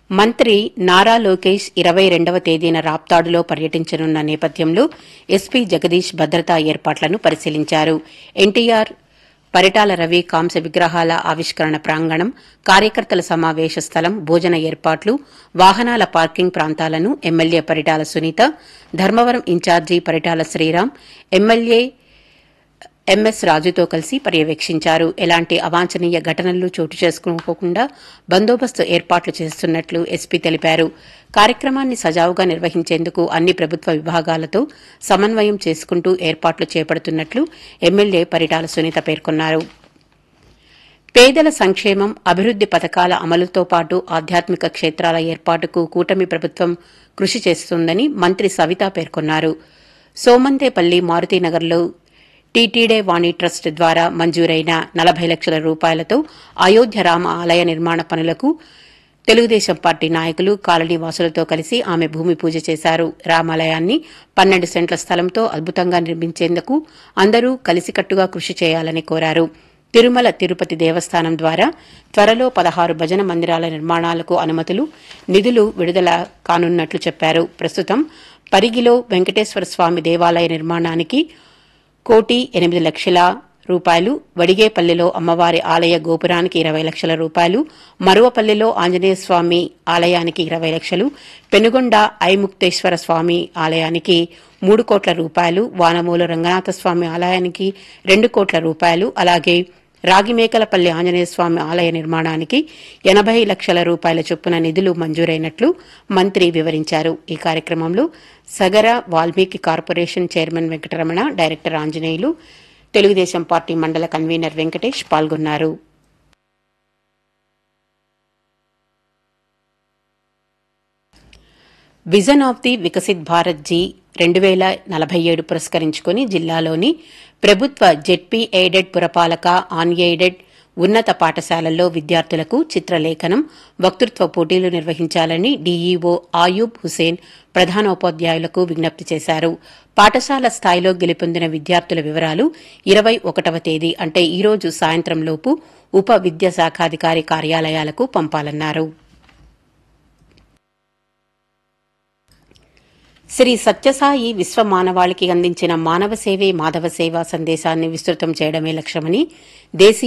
మంత్రి నారా లోకేష్ ఇరవై రెండవ తేదీన రాప్తాడులో పర్యటించనున్న నేపథ్యంలో ఎస్పీ జగదీష్ భద్రతా ఏర్పాట్లను పరిశీలించారు ఎన్టీఆర్ పరిటాల రవి కాంస్య విగ్రహాల ఆవిష్కరణ ప్రాంగణం కార్యకర్తల సమావేశ స్థలం భోజన ఏర్పాట్లు వాహనాల పార్కింగ్ ప్రాంతాలను MLA Paritala Sunitha Dharmavaram incharge Paritala Sriram MLA MS రాజుతో కలిసి పర్యవేక్షించారు ఎలాంటి అవాంఛనీయ ఘటనలు చోటు చేసుకోకుండా బందోబస్తు ఏర్పాట్లు చేస్తున్నట్లు ఎస్పీ తెలిపారు కార్యక్రమాన్ని సజావుగా నిర్వహించేందుకు అన్ని ప్రభుత్వ విభాగాలతో సమన్వయం చేసుకుంటూ ఏర్పాట్లు చేపడుతున్నట్లు ఎమ్మెల్యే పరిటాల సునీత పేర్కొన్నారు పేదల సంక్షేమం అభివృద్ది పథకాల అమలుతో పాటు ఆధ్యాత్మిక క్షేత్రాల ఏర్పాటుకు కూటమి ప్రభుత్వం కృషి చేస్తుందని మంత్రి సవిత పేర్కొన్నారు సోమంతేపల్లి మారుతీనగర్లో టీటీడే వాణి ట్రస్ట్ ద్వారా మంజూరైన నలభై లక్షల రూపాయలతో అయోధ్య రామ ఆలయ నిర్మాణ పనులకు తెలుగుదేశం పార్టీ నాయకులు కాలనీ వాసులతో కలిసి ఆమె భూమి పూజ చేశారు రామాలయాన్ని పన్నెండు సెంట్ల స్థలంతో అద్భుతంగా నిర్మించేందుకు అందరూ కలిసికట్టుగా కృషి చేయాలని కోరారు తిరుమల తిరుపతి దేవస్థానం ద్వారా త్వరలో పదహారు భజన మందిరాల నిర్మాణాలకు అనుమతులు నిధులు విడుదల కానున్నట్లు చెప్పారు ప్రస్తుతం పరిగిలో వెంకటేశ్వర స్వామి దేవాలయ నిర్మాణానికి కోటి ఎనిమిది లక్షల రూపాయలు వడిగేపల్లిలో అమ్మవారి ఆలయ గోపురానికి ఇరవై లక్షల రూపాయలు మరువపల్లిలో ఆంజనేయ స్వామి ఆలయానికి ఇరవై లక్షలు పెనుగొండ ఐముక్తేశ్వర స్వామి ఆలయానికి మూడు కోట్ల రూపాయలు వానమూల రంగనాథ స్వామి ఆలయానికి రెండు కోట్ల రూపాయలు అలాగే రాగిమేకలపల్లి ఆంజనేయ స్వామి ఆలయ నిర్మాణానికి ఎనభై లక్షల రూపాయల చొప్పున నిధులు మంజూరైనట్లు మంత్రి వివరించారు ఈ కార్యక్రమంలో Sagara Valmiki corporation chairman Venkataramana director Anjaneyulu Telugu Desam party mandal convener Venkatesh పాల్గొన్నారు vision of the Viksit Bharat జీ రెండు వేల నలభై ఏడు పురస్కరించుకుని జిల్లాలోని ప్రభుత్వ జెడ్పీ ఎయిడెడ్ పురపాలక ఆన్ ఎయిడెడ్ ఉన్నత పాఠశాలల్లో విద్యార్థులకు చిత్రలేఖనం వక్తృత్వ పోటీలు నిర్వహించాలని డీఈఓ ఆయూబ్ హుసేన్ ప్రధానోపాధ్యాయులకు విజ్ఞప్తి చేశారు పాఠశాల స్థాయిలో గెలుపొందిన విద్యార్థుల వివరాలు ఇరవై ఒకటవ తేదీ అంటే ఈ రోజు సాయంత్రంలోపు ఉప విద్యాశాఖాధికారి కార్యాలయాలకు పంపాలన్నారు శ్రీ సత్యసాయి విశ్వ మానవాళికి అందించిన మానవ సేవే మాధవ సేవ సందేశాన్ని విస్తృతం చేయడమే లక్ష్యమని దేశీయ